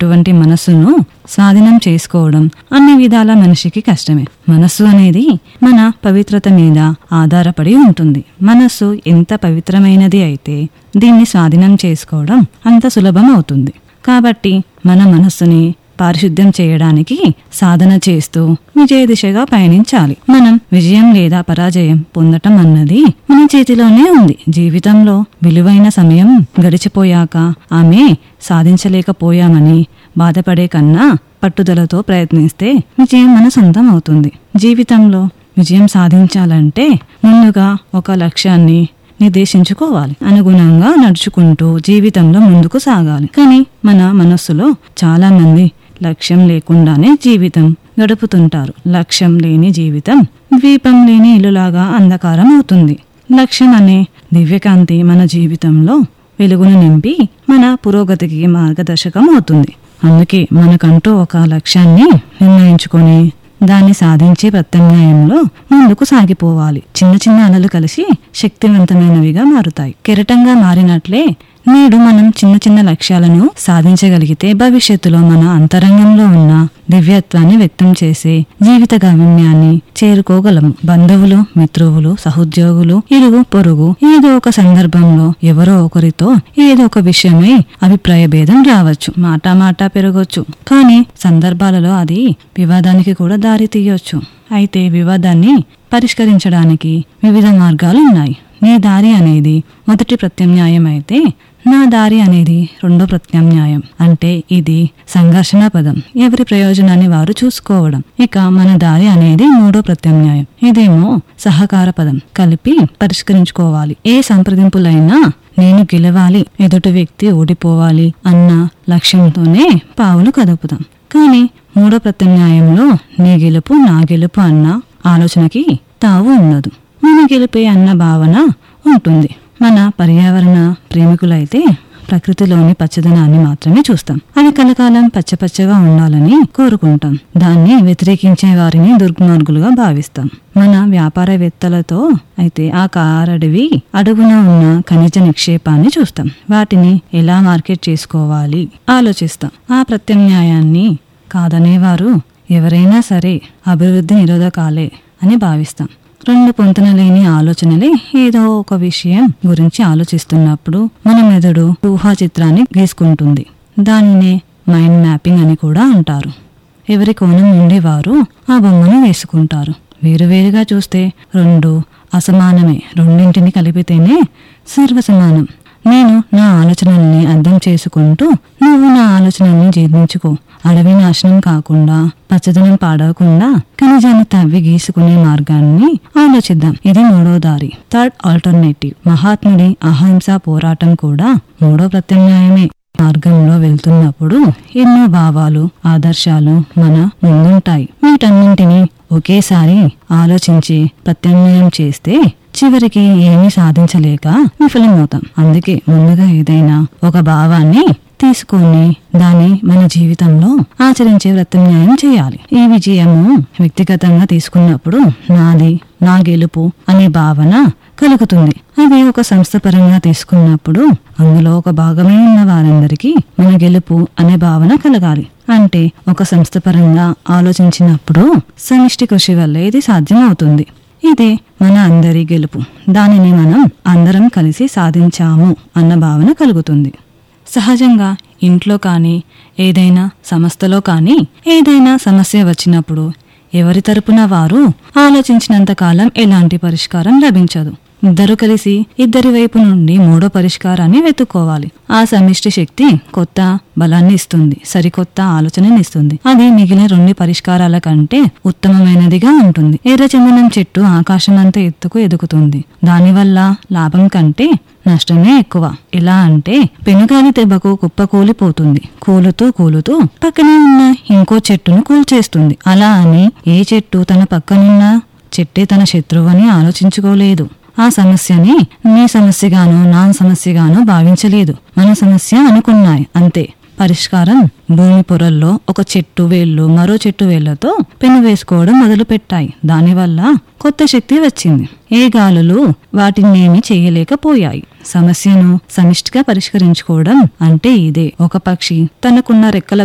అటువంటి మనస్సును స్వాధీనం చేసుకోవడం అన్ని విధాల మనిషికి కష్టమే మనస్సు అనేది మన పవిత్రత మీద ఆధారపడి ఉంటుంది మనస్సు ఎంత పవిత్రమైనది అయితే దీన్ని స్వాధీనం చేసుకోవడం అంత సులభం అవుతుంది కాబట్టి మన మనస్సుని పారిశుద్ధ్యం చేయడానికి సాధన చేస్తూ విజయ దిశగా పయనించాలి మనం విజయం లేదా పరాజయం పొందటం అన్నది మన చేతిలోనే ఉంది జీవితంలో విలువైన సమయం గడిచిపోయాక ఆమె సాధించలేకపోయామని బాధపడే కన్నా పట్టుదలతో ప్రయత్నిస్తే విజయం మన సొంతం అవుతుంది జీవితంలో విజయం సాధించాలంటే ముందుగా ఒక లక్ష్యాన్ని నిర్దేశించుకోవాలి అనుగుణంగా నడుచుకుంటూ జీవితంలో ముందుకు సాగాలి కానీ మన మనస్సులో చాలా మంది లక్ష్యం లేకుండానే జీవితం గడుపుతుంటారు లక్ష్యం లేని జీవితం ద్వీపం లేని ఇల్లులాగా అంధకారం అవుతుంది లక్ష్యం అనే దివ్యకాంతి మన జీవితంలో వెలుగును నింపి మన పురోగతికి మార్గదర్శకం అవుతుంది అందుకే మనకంటూ ఒక లక్ష్యాన్ని నిర్ణయించుకొని దాన్ని సాధించే ప్రత్యామ్నాయంలో ముందుకు సాగిపోవాలి చిన్న చిన్న అలలు కలిసి శక్తివంతమైనవిగా మారుతాయి కెరటంగా మారినట్లే నేడు మనం చిన్న చిన్న లక్ష్యాలను సాధించగలిగితే భవిష్యత్తులో మన అంతరంగంలో ఉన్న దివ్యత్వాన్ని వ్యక్తం చేసే జీవిత గమ్యాన్ని చేరుకోగలము బంధువులు మిత్రువులు సహోద్యోగులు ఇరుగు పొరుగు ఏదో ఒక సందర్భంలో ఎవరో ఒకరితో ఏదో ఒక విషయమై అభిప్రాయ భేదం రావచ్చు మాట మాట పెరగొచ్చు కానీ సందర్భాలలో అది వివాదానికి కూడా దారి తీయొచ్చు అయితే వివాదాన్ని పరిష్కరించడానికి వివిధ మార్గాలు ఉన్నాయి నీ దారి అనేది మొదటి ప్రత్యామ్నాయం అయితే నా దారి అనేది రెండో ప్రత్యామ్నాయం అంటే ఇది సంఘర్షణ పదం ఎవరి ప్రయోజనాన్ని వారు చూసుకోవడం ఇక మన దారి అనేది మూడో ప్రత్యామ్నాయం ఇదేమో సహకార పదం కలిపి పరిష్కరించుకోవాలి ఏ సంప్రదింపులైనా నేను గెలవాలి ఎదుటి వ్యక్తి ఓడిపోవాలి అన్న లక్ష్యంతోనే పావులు కదుపుతాం కానీ మూడో ప్రత్యామ్నాయంలో నీ గెలుపు నా గెలుపు అన్న ఆలోచనకి తావు ఉండదు మన గెలిపే అన్న భావన ఉంటుంది మన పర్యావరణ ప్రేమికులైతే ప్రకృతిలోని పచ్చదనాన్ని మాత్రమే చూస్తాం అది కలకాలం పచ్చపచ్చగా ఉండాలని కోరుకుంటాం దాన్ని వ్యతిరేకించే వారిని దుర్మార్గులుగా భావిస్తాం మన వ్యాపారవేత్తలతో అయితే ఆ కారడివి అడుగున ఉన్న ఖనిజ నిక్షేపాన్ని చూస్తాం వాటిని ఎలా మార్కెట్ చేసుకోవాలి ఆలోచిస్తాం ఆ ప్రత్యామ్నాయాన్ని కాదనేవారు ఎవరైనా సరే అభివృద్ధి నిరోధకాలే అని భావిస్తాం రెండు పొంతన లేని ఆలోచనలే ఏదో ఒక విషయం గురించి ఆలోచిస్తున్నప్పుడు మన మెదడు ఊహా చిత్రాన్ని గీసుకుంటుంది దానినే మైండ్ మ్యాపింగ్ అని కూడా అంటారు ఎవరి కోణం నుండి వారు ఆ బొమ్మను వేసుకుంటారు వేరువేరుగా చూస్తే రెండు అసమానమే రెండింటిని కలిపితేనే సర్వసమానం నేను నా ఆలోచనల్ని అర్థం చేసుకుంటూ నువ్వు నా ఆలోచనల్ని జీర్ణించుకో అడవి నాశనం కాకుండా పచ్చదనం పాడవకుండా ఖనిజాన్ని తవ్వి గీసుకునే మార్గాన్ని ఆలోచిద్దాం ఇది మూడో దారి థర్డ్ ఆల్టర్నేటివ్ మహాత్ముడి అహింస పోరాటం కూడా మూడో ప్రత్యామ్నాయమే మార్గంలో వెళ్తున్నప్పుడు ఎన్నో భావాలు ఆదర్శాలు మన ముందుంటాయి వీటన్నింటినీ ఒకేసారి ఆలోచించి ప్రత్యామ్నాయం చేస్తే చివరికి ఏమీ సాధించలేక విఫలమవుతాం అందుకే ముందుగా ఏదైనా ఒక భావాన్ని తీసుకొని దాన్ని మన జీవితంలో ఆచరించే ప్రత్యామ్నాయం చేయాలి ఈ విజయము వ్యక్తిగతంగా తీసుకున్నప్పుడు నాది నా గెలుపు అనే భావన కలుగుతుంది అది ఒక సంస్థ పరంగా తీసుకున్నప్పుడు అందులో ఒక భాగమే ఉన్న వారందరికీ మన గెలుపు అనే భావన కలగాలి అంటే ఒక సంస్థ పరంగా ఆలోచించినప్పుడు సమిష్టి కృషి వల్ల ఇది సాధ్యం అవుతుంది ఇదే మన అందరి గెలుపు దానిని మనం అందరం కలిసి సాధించాము అన్న భావన కలుగుతుంది సహజంగా ఇంట్లో కానీ ఏదైనా సంస్థలో కానీ ఏదైనా సమస్య వచ్చినప్పుడు ఎవరి తరపున వారు ఆలోచించినంత కాలం ఎలాంటి పరిష్కారం లభించదు ఇద్దరు కలిసి ఇద్దరి వైపు నుండి మూడో పరిష్కారాన్ని వెతుక్కోవాలి ఆ సమిష్టి శక్తి కొత్త బలాన్ని ఇస్తుంది సరికొత్త ఆలోచనని ఇస్తుంది అది మిగిలిన రెండు పరిష్కారాల కంటే ఉత్తమమైనదిగా ఉంటుంది ఎర్రచందనం చెట్టు ఆకాశం అంత ఎత్తుకు ఎదుగుతుంది దానివల్ల లాభం కంటే నష్టమే ఎక్కువ ఎలా అంటే పెనుగాలి దెబ్బకు కుప్ప కూలిపోతుంది కూలుతూ కూలుతూ పక్కనే ఉన్న ఇంకో చెట్టును కూల్చేస్తుంది అలా అని ఏ చెట్టు తన పక్కనున్న చెట్టే తన శత్రువు అని ఆలోచించుకోలేదు ఆ సమస్యని నీ సమస్యగానో నా సమస్యగానో భావించలేదు మన సమస్య అనుకున్నాయి అంతే పరిష్కారం భూమి పొరల్లో ఒక చెట్టు వేళ్ళు మరో చెట్టు వేళ్లతో పెను వేసుకోవడం మొదలు పెట్టాయి దానివల్ల కొత్త శక్తి వచ్చింది ఏ గాలులు వాటినేమి చేయలేకపోయాయి సమస్యను సమిష్టిగా పరిష్కరించుకోవడం అంటే ఇదే ఒక పక్షి తనకున్న రెక్కల